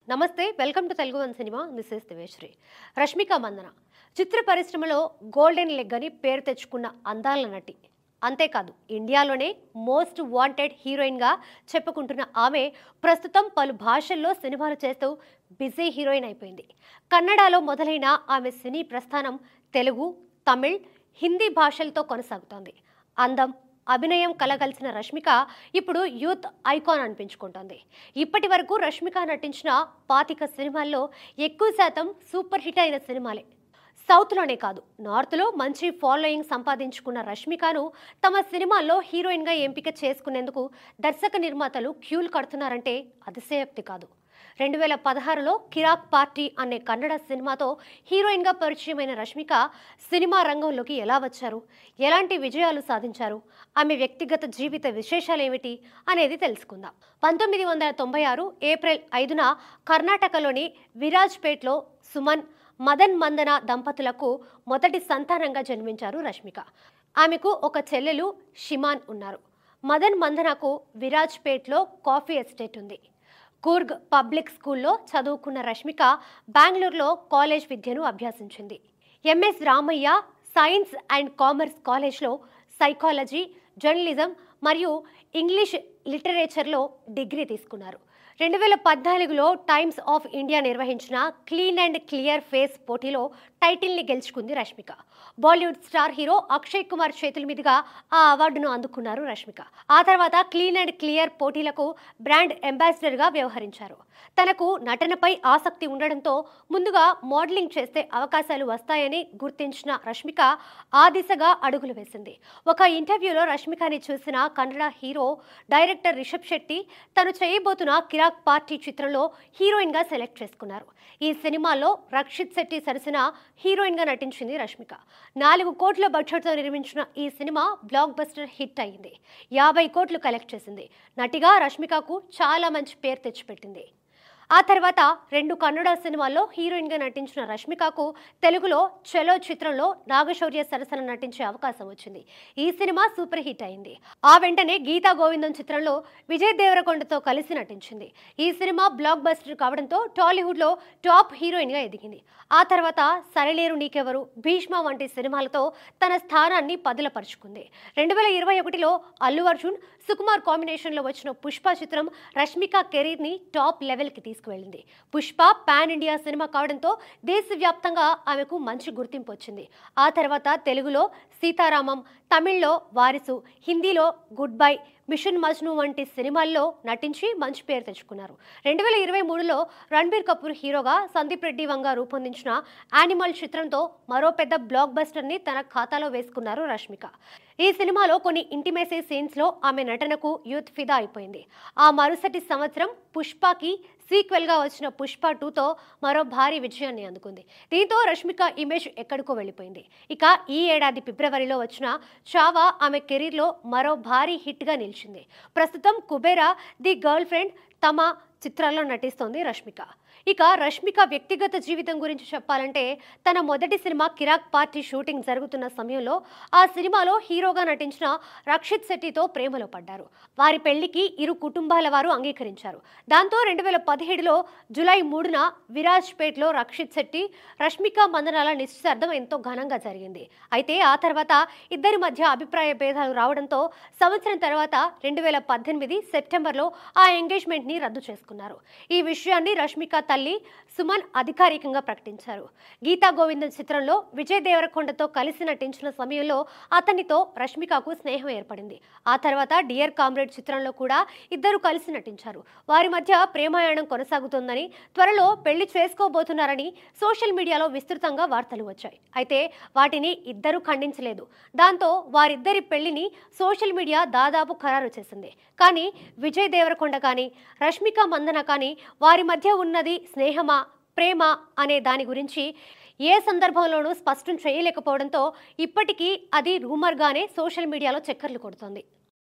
నమస్తే welcome to Telugu one cinema this is దివేశ్రీ రష్మిక మందన చిత్ర పరిశ్రమలో గోల్డెన్ లెగ్ అని పేరు తెచ్చుకున్న అందాల నటి అంతేకాదు ఇండియాలోనే మోస్ట్ వాంటెడ్ హీరోయిన్గా చెప్పుకుంటున్న ఆమె ప్రస్తుతం పలు భాషల్లో సినిమాలు చేస్తూ బిజీ హీరోయిన్ అయిపోయింది కన్నడలో మొదలైన ఆమె సినీ ప్రస్థానం తెలుగు తమిళ్ హిందీ భాషలతో కొనసాగుతోంది అందం అభినయం కలగలిసిన రష్మిక ఇప్పుడు యూత్ ఐకాన్ అనిపించుకుంటోంది ఇప్పటి వరకు రష్మిక నటించిన పాతిక సినిమాల్లో ఎక్కువ శాతం సూపర్ హిట్ అయిన సినిమాలే సౌత్లోనే కాదు నార్త్లో మంచి ఫాలోయింగ్ సంపాదించుకున్న రష్మికను తమ సినిమాల్లో హీరోయిన్గా ఎంపిక చేసుకునేందుకు దర్శక నిర్మాతలు క్యూలు కడుతున్నారంటే అతిశయోక్తి కాదు రెండు వేల పదహారులో కిరాక్ పార్టీ అనే కన్నడ సినిమాతో హీరోయిన్గా పరిచయమైన రష్మిక సినిమా రంగంలోకి ఎలా వచ్చారు ఎలాంటి విజయాలు సాధించారు ఆమె వ్యక్తిగత జీవిత విశేషాలు ఏమిటి అనేది తెలుసుకుందాం పంతొమ్మిది వందల తొంభై ఆరు ఏప్రిల్ ఐదున కర్ణాటకలోని విరాజ్పేట్లో సుమన్ మదన్ మందన దంపతులకు మొదటి సంతానంగా జన్మించారు రష్మిక ఆమెకు ఒక చెల్లెలు షిమాన్ ఉన్నారు మదన్ మందనకు విరాజ్పేట్లో కాఫీ ఎస్టేట్ ఉంది కూర్గ్ పబ్లిక్ స్కూల్లో చదువుకున్న రష్మిక బెంగళూరులో కాలేజ్ విద్యను అభ్యసించింది M S Ramaiah science and commerce కాలేజ్లో సైకాలజీ జర్నలిజం మరియు ఇంగ్లీష్ లిటరేచర్లో డిగ్రీ తీసుకున్నారు రెండు వేల పద్నాలుగులో టైమ్స్ ఆఫ్ ఇండియా నిర్వహించిన క్లీన్ అండ్ క్లియర్ ఫేస్ పోటీలో టైటిల్ని గెలుచుకుంది Rashmika Bollywood star hero Akshay Kumar చేతుల మీదుగా ఆ అవార్డును అందుకున్నారు రష్మిక ఆ తర్వాత క్లీన్ అండ్ క్లియర్ పోటీలకు బ్రాండ్ అంబాసిడర్గా వ్యవహరించారు తనకు నటనపై ఆసక్తి ఉండడంతో ముందుగా మోడలింగ్ చేస్తే అవకాశాలు వస్తాయని గుర్తించిన రష్మిక ఆ దిశగా అడుగులు వేసింది ఒక ఇంటర్వ్యూలో రష్మికని చూసిన కన్నడ హీరో డైరెక్టర్ రిషబ్ శెట్టి తను చేయబోతున్న కిరాక్ పార్టీ చిత్రంలో హీరోయిన్గా సెలెక్ట్ చేసుకున్నారు ఈ సినిమాలో రక్షిత్ శెట్టి సరసన హీరోయిన్గా నటించింది రష్మిక నాలుగు కోట్ల బడ్జెట్తో నిర్మించిన ఈ సినిమా బ్లాక్ బస్టర్ హిట్ అయింది యాభై కోట్లు కలెక్ట్ చేసింది నటిగా రష్మికకు చాలా మంచి పేరు తెచ్చిపెట్టింది ఆ తర్వాత రెండు కన్నడ సినిమాల్లో హీరోయిన్గా నటించిన రష్మికకు తెలుగులో చలో చిత్రంలో నాగశౌర్య సరసన నటించే అవకాశం వచ్చింది ఈ సినిమా సూపర్ హిట్ అయింది ఆ వెంటనే గీతా గోవిందం చిత్రంలో విజయ్ దేవరకొండతో కలిసి నటించింది ఈ సినిమా బ్లాక్ బస్టర్ కావడంతో టాలీవుడ్లో టాప్ హీరోయిన్గా ఎదిగింది ఆ తర్వాత సరళేరు నీకెవరు భీష్మ వంటి సినిమాలతో తన స్థానాన్ని పదులపరుచుకుంది రెండు వేల ఇరవై ఒకటిలో అల్లు అర్జున్ సుకుమార్ కాంబినేషన్లో వచ్చిన పుష్ప చిత్రం రష్మిక కెరీర్ని టాప్ లెవెల్కి తీసుకువెళ్ళింది పుష్ప పాన్ ఇండియా సినిమా కావడంతో దేశవ్యాప్తంగా ఆమెకు మంచి గుర్తింపు వచ్చింది ఆ తర్వాత తెలుగులో సీతారామం తమిళ్లో వారిసు హిందీలో గుడ్ బై మిషన్ మజ్ను వంటి సినిమాల్లో నటించి మంచి పేరు తెచ్చుకున్నారు రెండు వేల ఇరవై మూడులో రణబీర్ కపూర్ హీరోగా సందీప్ రెడ్డి వంగ రూపొందించిన యానిమల్ చిత్రంతో మరో పెద్ద బ్లాక్ బస్టర్ని తన ఖాతాలో వేసుకున్నారు రష్మిక ఈ సినిమాలో కొన్ని ఇంటిమేసీ సీన్స్లో ఆమె నటనకు యూత్ ఫిదా అయిపోయింది ఆ మరుసటి సంవత్సరం పుష్పకి సీక్వెల్గా వచ్చిన పుష్ప టూతో మరో భారీ విజయాన్ని అందుకుంది దీంతో రష్మిక ఇమేజ్ ఎక్కడికో వెళ్ళిపోయింది ఇక ఈ ఏడాది ఫిబ్రవరిలో వచ్చిన చావా ఆమె కెరీర్లో మరో భారీ హిట్గా నిలిచింది ప్రస్తుతం కుబేరా ది గర్ల్ ఫ్రెండ్ తమ చిత్రాల్లో నటిస్తోంది రష్మిక ఇక రష్మిక వ్యక్తిగత జీవితం గురించి చెప్పాలంటే తన మొదటి సినిమా కిరాక్ పార్టీ షూటింగ్ జరుగుతున్న సమయంలో ఆ సినిమాలో హీరోగా నటించిన రక్షిత్ శెట్టితో ప్రేమలో పడ్డారు వారి పెళ్లికి ఇరు కుటుంబాల వారు అంగీకరించారు దాంతో రెండు వేల పదిహేడులో జులై మూడున విరాజ్పేట్లో రక్షిత్ శెట్టి రష్మిక మందనాల నిశ్చితార్థం ఎంతో ఘనంగా జరిగింది అయితే ఆ తర్వాత ఇద్దరి మధ్య అభిప్రాయ భేదాలు రావడంతో సంవత్సరం తర్వాత రెండు వేల పద్దెనిమిది సెప్టెంబర్లో ఆ ఎంగేజ్మెంట్ని రద్దు చేసుకున్నారు ఈ విషయాన్ని రష్మిక తల్లి సుమన్ అధికారికంగా ప్రకటించారు గీతా గోవిందం చిత్రంలో విజయ్ దేవరకొండతో కలిసి నటించిన సమయంలో అతనితో రష్మికకు స్నేహం ఏర్పడింది ఆ తర్వాత డియర్ కామ్రేడ్ చిత్రంలో కూడా ఇద్దరు కలిసి నటించారు వారి మధ్య ప్రేమాయణం కొనసాగుతోందని త్వరలో పెళ్లి చేసుకోబోతున్నారని సోషల్ మీడియాలో విస్తృతంగా వార్తలు వచ్చాయి అయితే వాటిని ఇద్దరు ఖండించలేదు దాంతో వారిద్దరి పెళ్లిని సోషల్ మీడియా దాదాపు ఖరారు చేసింది కానీ విజయ్ దేవరకొండ కానీ రష్మిక మందన కానీ వారి మధ్య ఉన్నది స్నేహమా ప్రేమ అనే దాని గురించి ఏ సందర్భంలోనూ స్పష్టం చేయలేకపోవడంతో ఇప్పటికీ అది రూమర్గానే సోషల్ మీడియాలో చక్కర్లు కొడుతోంది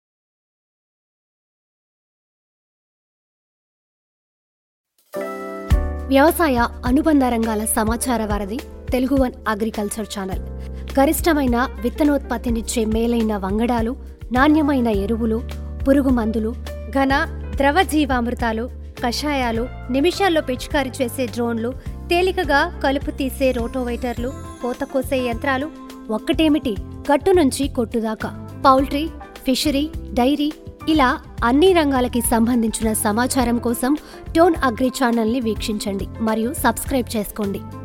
వ్యవసాయ అనుబంధ రంగాల సమాచార వారధి తెలుగు వన్ అగ్రికల్చర్ ఛానల్ గరిష్టమైన విత్తనోత్పత్తినిచ్చే మేలైన వంగడాలు నాణ్యమైన ఎరువులు పురుగు మందులు ఘన ద్రవ జీవామృతాలు కషాయాలు నిమిషాల్లో పిచికారీ చేసే డ్రోన్లు తేలికగా కలుపు తీసే రోటోవైటర్లు కోత కోసే యంత్రాలు ఒక్కటేమిటి గట్టు నుంచి కొట్టుదాకా పౌల్ట్రీ ఫిషరీ డైరీ ఇలా అన్ని రంగాలకి సంబంధించిన సమాచారం కోసం టోన్ అగ్రి ఛానల్ని వీక్షించండి మరియు సబ్స్క్రైబ్ చేసుకోండి